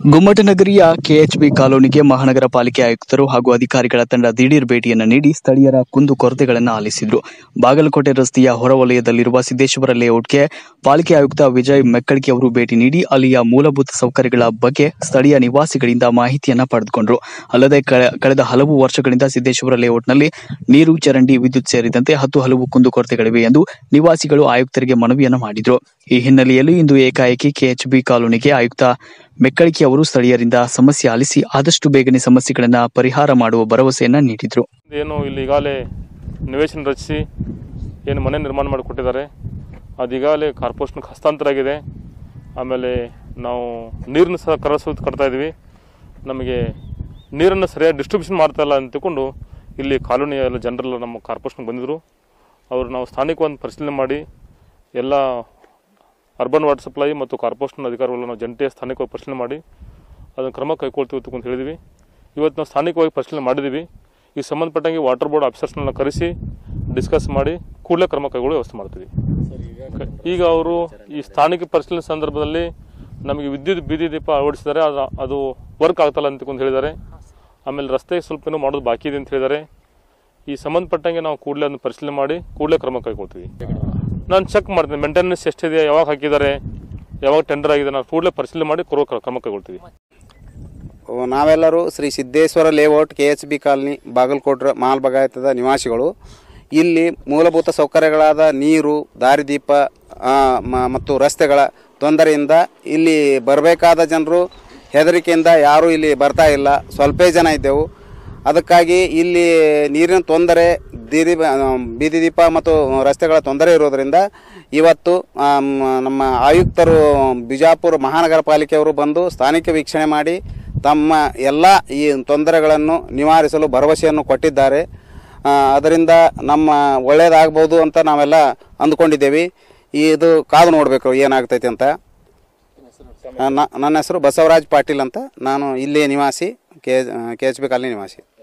ಗುಮ್ಮಟನಗರಿಯ KHB ಕಾಲೋನಿಗೆ ಮಹಾನಗರ ಪಾಲಿಕೆ ಆಯುಕ್ತರು ಹಾಗೂ ಅಧಿಕಾರಿಗಳ ತಂಡ ದಿಢೀರ್ ಭೇಟಿಯನ್ನು ನೀಡಿ ಸ್ಥಳೀಯರ ಕುಂದು ಕೊರತೆಗಳನ್ನು ಆಲಿಸಿದ್ರು ಬಾಗಲಕೋಟೆ ರಸ್ತೆಯ ಹೊರವಲಯದಲ್ಲಿರುವ ಸಿದ್ದೇಶ್ವರ ಲೇಔಟ್ಗೆ ಪಾಲಿಕೆ ಆಯುಕ್ತ ವಿಜಯ್ ಮೆಕ್ಕಳಿಗೆ ಅವರು ಭೇಟಿ ನೀಡಿ ಅಲ್ಲಿಯ ಮೂಲಭೂತ ಸೌಕರ್ಯಗಳ ಬಗ್ಗೆ ಸ್ಥಳೀಯ ನಿವಾಸಿಗಳಿಂದ ಮಾಹಿತಿಯನ್ನ ಪಡೆದುಕೊಂಡ್ರು ಅಲ್ಲದೆ ಕಳೆ- ಕಳೆದ ಹಲವು ವರ್ಷಗಳಿಂದ ಸಿದ್ದೇಶ್ವರ ಲೇಔಟ್ನಲ್ಲಿ ನೀರು ಚರಂಡಿ ವಿದ್ಯುತ್ ಸೇರಿದಂತೆ ಹತ್ತು ಹಲವು ಕುಂದುಕೊರತೆಗಳಿವೆ ಎಂದು ನಿವಾಸಿಗಳು ಆಯುಕ್ತರಿಗೆ ಮನವಿಯನ್ನು ಮಾಡಿದ್ರು ಈ ಹಿನ್ನೆಲೆಯಲ್ಲಿ ಇಂದು ಏಕಾಏಕಿ ಕೆಎಚ್ಬಿ ಕಾಲೋನಿಗೆ ಆಯುಕ್ತ ಮೆಕ್ಕಳಿಕೆ ಅವರು ಸ್ಥಳೀಯರಿಂದ ಸಮಸ್ಯೆ ಆಲಿಸಿ ಆದಷ್ಟು ಬೇಗನೆ ಸಮಸ್ಯೆಗಳನ್ನು ಪರಿಹಾರ ಮಾಡುವ ಭರವಸೆಯನ್ನ ನೀಡಿದ್ರು ಏನು ಇಲ್ಲಿ ಈಗಾಗಲೇ ನಿವೇಶನ ರಚಿಸಿ ಏನು ಮನೆ ನಿರ್ಮಾಣ ಮಾಡಿಕೊಟ್ಟಿದ್ದಾರೆ ಅದು ಈಗಾಗಲೇ ಕಾರ್ಪೊರೇಷನ್ಗೆ ಹಸ್ತಾಂತರ ಆಗಿದೆ ಆಮೇಲೆ ನಾವು ನೀರನ್ನು ಸಹ ಕರೆಸೋದು ಕಟ್ತಾ ಇದ್ವಿ ನಮಗೆ ನೀರನ್ನು ಸರಿಯಾಗಿ ಡಿಸ್ಟ್ರಿಬ್ಯೂಷನ್ ಮಾಡ್ತಾ ಇಲ್ಲ ಅಂತ ತಿಳ್ಕೊಂಡು ಇಲ್ಲಿ ಕಾಲೋನಿಯ ಎಲ್ಲ ಜನರೆಲ್ಲ ನಮ್ಮ ಕಾರ್ಪೊರೇಷನ್ಗೆ ಬಂದಿದ್ದರು ಅವರು ನಾವು ಸ್ಥಾನಿಕವಾಗಿ ಪರಿಶೀಲನೆ ಮಾಡಿ ಎಲ್ಲ ಅರ್ಬನ್ ವಾಟರ್ ಸಪ್ಲೈ ಮತ್ತು ಕಾರ್ಪೊರೇಷನ್ ಅಧಿಕಾರಿಗಳು ನಾವು ಜಂಟಿಯ ಸ್ಥಾನಿಕವಾಗಿ ಪರಿಶೀಲನೆ ಮಾಡಿ ಅದನ್ನು ಕ್ರಮ ಕೈಗೊಳ್ತೀವಿ ಅಂತ ಅಂತ ಹೇಳಿದ್ವಿ ಇವತ್ತು ನಾವು ಸ್ಥಾನಿಕವಾಗಿ ಪರಿಶೀಲನೆ ಮಾಡಿದ್ದೀವಿ ಈ ಸಂಬಂಧಪಟ್ಟಂಗೆ ವಾಟರ್ ಬೋರ್ಡ್ ಆಫೀಸರ್ಸ್ನೆಲ್ಲ ಕರೆಸಿ ಡಿಸ್ಕಸ್ ಮಾಡಿ ಕೂಡಲೇ ಕ್ರಮ ಕೈಗೊಳ್ಳೋ ವ್ಯವಸ್ಥೆ ಮಾಡ್ತೀವಿ ಈಗ ಅವರು ಈ ಸ್ಥಾನಿಕ ಪರಿಶೀಲನೆ ಸಂದರ್ಭದಲ್ಲಿ ನಮಗೆ ವಿದ್ಯುತ್ ಬೀದಿ ದೀಪ ಅಳವಡಿಸಿದ್ದಾರೆ ಅದು ಅದು ವರ್ಕ್ ಆಗ್ತಲ್ಲ ಅಂತ ತಿಳ್ಕೊಂಡು ಹೇಳಿದ್ದಾರೆ ಆಮೇಲೆ ರಸ್ತೆ ಸ್ವಲ್ಪ ಏನೋ ಮಾಡೋದು ಬಾಕಿ ಇದೆ ಅಂತ ಹೇಳಿದ್ದಾರೆ ಈ ಸಂಬಂಧಪಟ್ಟಂಗೆ ನಾವು ಕೂಡಲೇ ಅದನ್ನು ಪರಿಶೀಲನೆ ಮಾಡಿ ಕೂಡಲೇ ಕ್ರಮ ಕೈಗೊಳ್ತೀವಿ ನಾನು ಚೆಕ್ ಮಾಡ್ತೀನಿ ಮೇಂಟೆನೆನ್ಸ್ ಎಷ್ಟಿದೆ ಯಾವಾಗ ಹಾಕಿದ್ದಾರೆ ಯಾವಾಗ ಟೆಂಡರ್ ಆಗಿದೆ ನಾವು ಕೂಡಲೇ ಪರಿಶೀಲನೆ ಮಾಡಿ ಕೊರೋ ಕ್ರಮ ಕೈಗೊಳ್ತೀವಿ ನಾವೆಲ್ಲರೂ Shri Siddeshwara layout K H B colony Bagalkote ಮಾಲ್ಬಗಾಯತದ ನಿವಾಸಿಗಳು ಇಲ್ಲಿ ಮೂಲಭೂತ ಸೌಕರ್ಯಗಳಾದ ನೀರು ದಾರಿದೀಪ ಆ, ಮ- ಮತ್ತು ರಸ್ತೆಗಳ ತೊಂದರೆಯಿಂದ ಇಲ್ಲಿ ಬರಬೇಕಾದ ಜನರು ಹೆದರಿಕೆಯಿಂದ ಯಾರೂ ಇಲ್ಲಿ ಬರ್ತಾ ಇಲ್ಲ ಸ್ವಲ್ಪೇ ಜನ ಇದ್ದೆವು ಅದಕ್ಕಾಗಿ ಇಲ್ಲಿ ನೀರಿನ ತೊಂದರೆ ದೀದಿ ಬೀದಿ ದೀಪ ಮತ್ತು ರಸ್ತೆಗಳ ತೊಂದರೆ ಇರೋದರಿಂದ ಇವತ್ತು ಆಮ್, ನಮ್ಮ ಆಯುಕ್ತರು ಬಿಜಾಪುರ ಮಹಾನಗರ ಪಾಲಿಕೆಯವರು ಬಂದು ಸ್ಥಾನಿಕ ವೀಕ್ಷಣೆ ಮಾಡಿ ತಮ್ಮ ಎಲ್ಲ ಈ ತೊಂದರೆಗಳನ್ನು ನಿವಾರಿಸಲು ಭರವಸೆಯನ್ನು ಕೊಟ್ಟಿದ್ದಾರೆ ಆ, ಅದರಿಂದ ನಮ್ಮ ಒಳ್ಳೆಯದಾಗ್ಬೋದು ಅಂತ ನಾವೆಲ್ಲ ಅಂದ್ಕೊಂಡಿದ್ದೇವೆ ಇದು ಕಾದು ನೋಡಬೇಕು ಏನಾಗ್ತೈತೆ ಅಂತ ನ- ನನ್ನ ಹೆಸರು ಬಸವರಾಜ್ ಪಾಟೀಲ್ ಅಂತ ನಾನು ಇಲ್ಲಿಯ ನಿವಾಸಿ K K H B colony ನಿವಾಸಿ